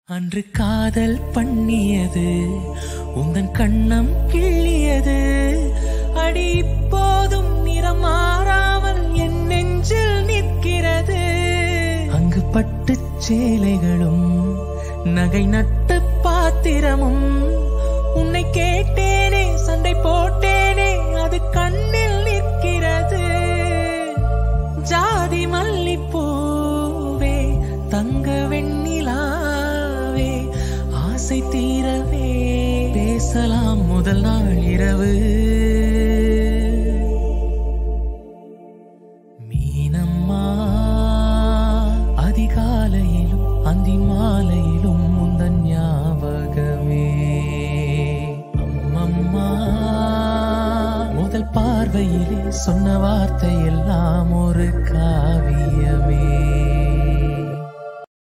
அன்று காதல் பண்ணியது உந்தன் கண்ணம் கிள்ளியது அடி இப்போதும் நிறம் மாறாமல் என் நெஞ்சில் நிற்கிறது அங்கு பட்டுச் சேலைகளும் நகை நட்டு பாத்திரமும் உன்னை கேட்டேனே சண்டை போட்டேனே அது கண்ணில் நிற்கிறது ஜாதி மல்லிப்பூவே தங்க வெண்ணிலாவே ஆசை தீரவே பேசலாம் முதல் நாள் இரவு மீனம்மா அதிகாலையிலும் அந்தி மாலையிலும் முந்தன் ஞாபகமே அம்மம்மா முதல் பார்வையிலே சொன்ன வார்த்தை எல்லாம் ஒரு காவியமே